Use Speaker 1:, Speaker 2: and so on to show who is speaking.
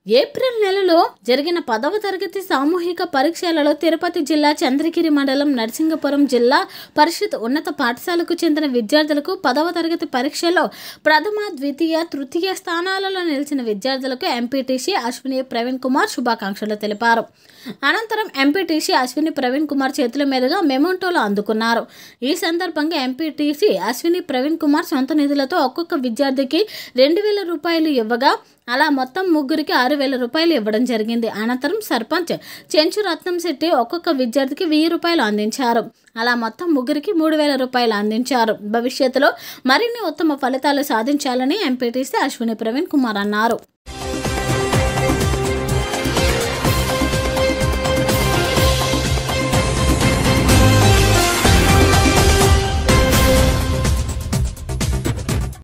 Speaker 1: April నెలలో జరిగిన పదవ తరగతి సామూహిక పరీక్షలలో తిరుపతి జిల్లా చంద్రగిరి మండలం నరసింగపురం జిల్లా పరిషత్ ఉన్నత పాఠశాలకు చెందిన విద్యార్థులకు పదవ తరగతి పరీక్షలో ప్రథమ ద్వితీయ తృతీయ స్థానాలలో నిలిచిన విద్యార్థులకు ఎంపీటీసీ అశ్విని ప్రవీణ్ కుమార్ శుభాకాంక్షలు తెలిపారు అనంతరం ఎంపీటీసీ అశ్విని ప్రవీణ్ కుమార్ చేతుల మీదుగా మెమోంటోలు అందుకున్నారు ఈ సందర్భంగా ఎంపీటీసీ అశ్విని ప్రవీణ్ కుమార్ సొంత నిధులతో ఒక్కొక్క విద్యార్థికి రెండు వేల రూపాయలు ఇవ్వగా అలా మొత్తం ముగ్గురికి ఆరు వేల రూపాయలు ఇవ్వడం జరిగింది అనంతరం సర్పంచ్ చెంచు రత్నం శెట్టి ఒక్కొక్క విద్యార్థికి వెయ్యి రూపాయలు అందించారు అలా మొత్తం ముగ్గురికి మూడు వేల రూపాయలు అందించారు భవిష్యత్తులో మరిన్ని ఉత్తమ ఫలితాలు సాధించాలని ఎంపీటీసీ అశ్విని ప్రవీణ్ కుమార్ అన్నారు